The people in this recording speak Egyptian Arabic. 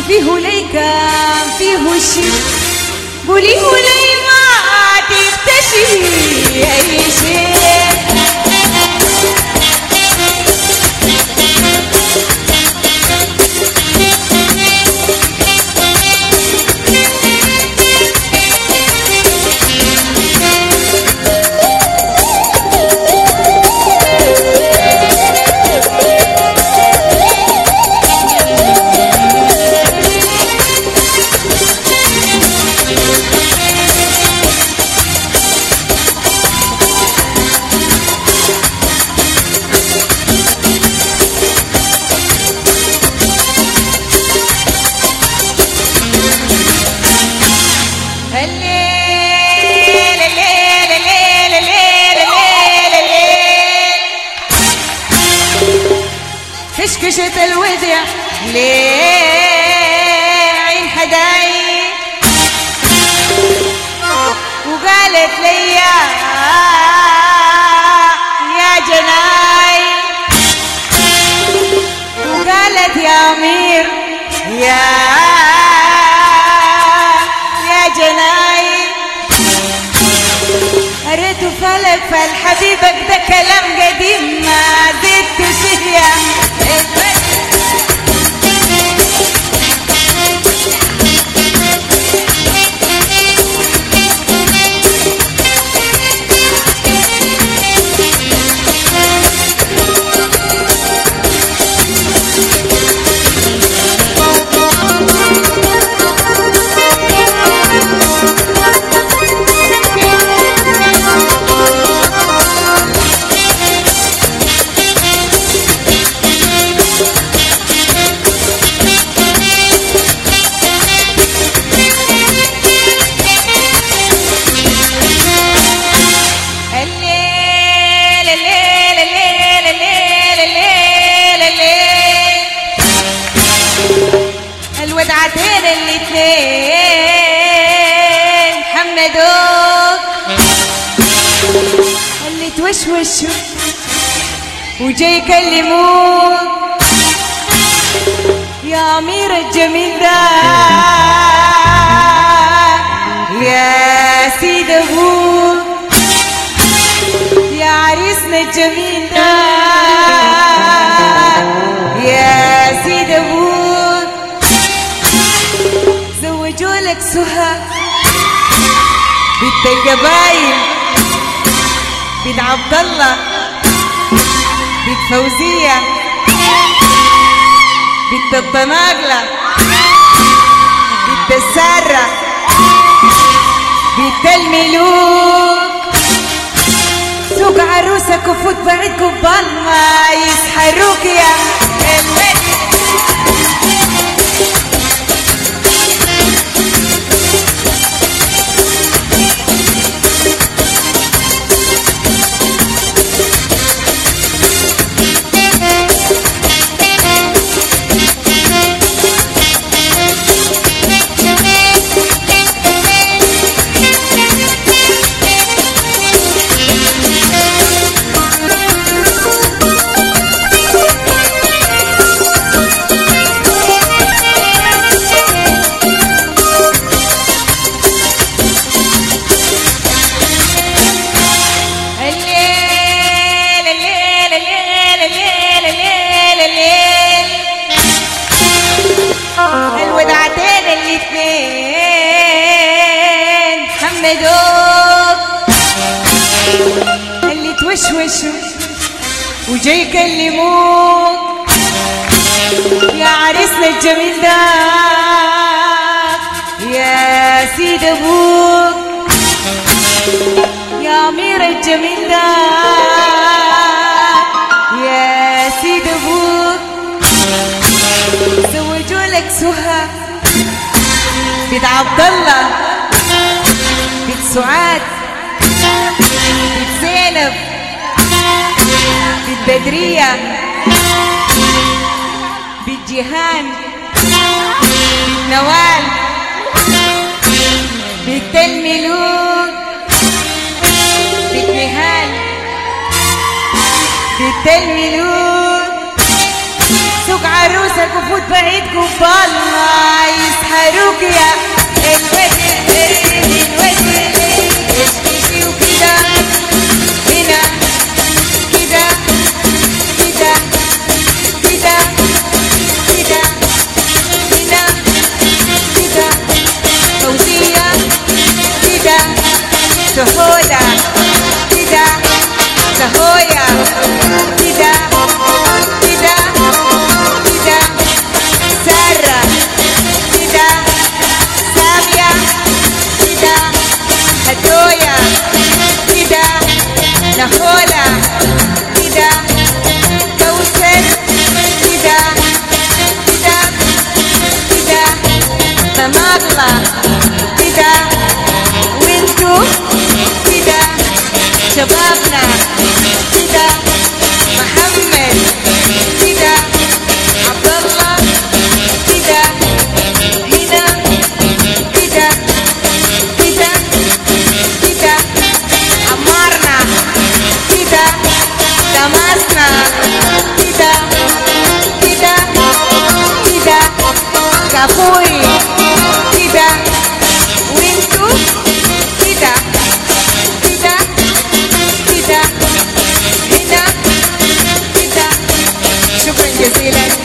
فيه ليكام فيه شي قولي لي ما تكتشفي أي شيء الليل الليل الليل الليل الليل الليل كشكشت الوديع ليه حداي وقالت لي يا يا جناي وقالت يا امير يا يا جناي قريت فلك فالحبيبك ده كلام قديم ما زدت شيء الليل الليل الليل الليل الليل الليل الودعتين الاتنين حمدوك اللي توشوشوا وجاي يكلموك يا امير الجميل ده يا سيد ابوك يا عريسنا الجميل ده يا سيد ابوك زوجوا لك سهى بنت القبايل بنت عبد الله بنت فوزيه بنت الطناقله بنت الساره بنت الملوك سوق عروسك وفوت بعيد قبال ما يسحروك يا الملك الليل الليل الليل الليل الليل الليل الودعتين الاتنين حمدوك اللي توشوشوا وجاي يكلموك يا عريسنا الجميل ده يا سيد ابوك يا امير الجميل ده يا سيد ابوك زوجوا لك سهى بنت عبد الله بنت سعاد بنت زينب بنت بدريه بنت جيهان بنت نوال بنت الملوك بنت نهال بنت الملوك سوق عروسك وفوت بعيد بالله يسحروك يا الواد القريب الواد ايش تشي وكده هنا كده كده كده كده هنا كده فوزية كده شهودة كده شهوية كده كده كده سارة كده سامية كده هدوية كده نخولة كده كوثر كده كده كده مماطلة كده وانتو كده شبابنا كده محمد كده عبد الله كده هنا كده كده كده عمارنا كده دمسنا كده كده كده كابوي كده وانتو كده كده كده هنا كده شكرا جزيلا